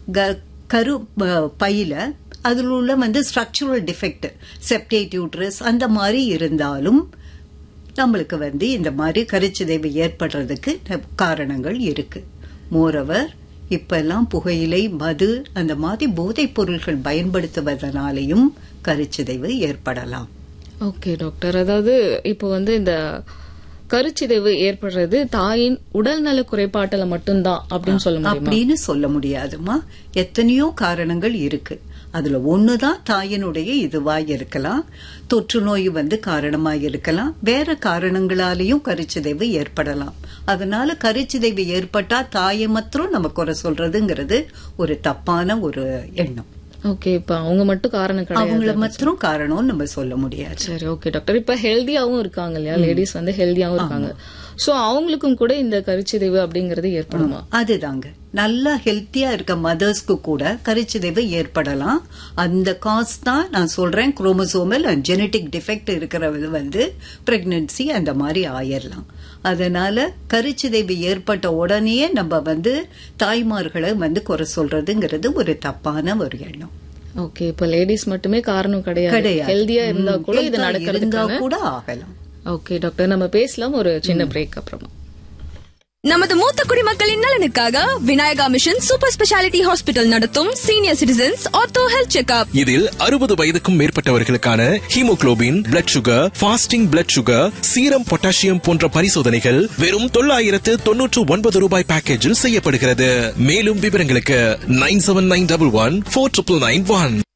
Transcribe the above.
க- கரு ப- பையில அதில் உள்ள வந்து ஸ்ட்ரக்சரல் டிஃபெக்ட் செப்டேட் யூட்ரஸ் அந்த மாதிரி இருந்தாலும் நம்மளுக்கு வந்து இந்த மாதிரி கருச்சிதைவு ஏற்படுறதுக்கு ந- காரணங்கள் இருக்கு மோரவர் இப்பெல்லாம் புகையிலை மது அந்த மாதிரி போதைப் பொருட்கள் பயன்படுத்துவதனாலையும் கருச்சிதைவு ஏற்படலாம் ஓகே டாக்டர் அதாவது இப்போ வந்து இந்த கருச்சிதைவு ஏற்படுறது தாயின் உடல்நல குறைபாட்டுல மட்டும்தான் அப்படின்னு சொல்ல முடியுமா அப்படின்னு சொல்ல முடியாதுமா எத்தனையோ காரணங்கள் இருக்கு அதுல ஒண்ணுதான் தாயினுடைய இதுவா இருக்கலாம் தொற்று நோய் வந்து காரணமா இருக்கலாம் வேற காரணங்களாலேயும் கருச்சிதைவு ஏற்படலாம் அதனால கருச்சிதைவு ஏற்பட்டா தாயை மாத்திரம் நம்ம குறை சொல்றதுங்கிறது ஒரு தப்பான ஒரு எண்ணம் ஓகே இப்ப அவங்க மட்டும் காரணம் கிடையாது அவங்கள மாத்திரம் காரணம் நம்ம சொல்ல முடியாது சரி ஓகே டாக்டர் இப்ப ஹெல்தியாவும் இருக்காங்க இல்லையா லேடிஸ் வந்து ஹெல்தியாவும் இருக்காங்க சோ அவங்களுக்கும் கூட இந்த கருச்சிதைவு அப்படிங்கறது ஏற்படுமா அதுதாங்க நல்லா ஹெல்த்தியா இருக்க மதர்ஸ்க்கு கூட கருச்சிதைவு ஏற்படலாம் அந்த காஸ் தான் நான் சொல்றேன் குரோமோசோமல் அண்ட் ஜெனட்டிக் டிஃபெக்ட் இருக்கிறது வந்து பிரெக்னன்சி அந்த மாதிரி ஆயிரலாம் அதனால கருச்சிதைவு ஏற்பட்ட உடனே நம்ம வந்து தாய்மார்களை வந்து குறை சொல்றதுங்கிறது ஒரு தப்பான ஒரு எண்ணம் ஓகே இப்ப லேடிஸ் மட்டுமே காரணம் கிடையாது கிடையாது ஹெல்தியா இருந்தா கூட இது இருந்தா நடக்கிறதுக்கான கூட ஆகலாம் ஓகே டாக்டர் நம்ம பேசலாம் ஒரு சின்ன பிரேக் அப்புறமா நமது மூத்த குடிமக்களின் நலனுக்காக Vinayaka mission super speciality hospital நடத்தும் senior citizens ortho health checkup இதில் அறுபது வயதுக்கும் மேற்பட்டவர்களுக்கான haemoglobin blood sugar fasting blood sugar serum potassium போன்ற பரிசோதனைகள் வெறும் தொள்ளாயிரத்து தொன்னூற்று ஒன்பது ரூபாய் பேக்கேஜில் செய்யப்படுகிறது மேலும் விவரங்களுக்கு nine seven nine double one four triple nine one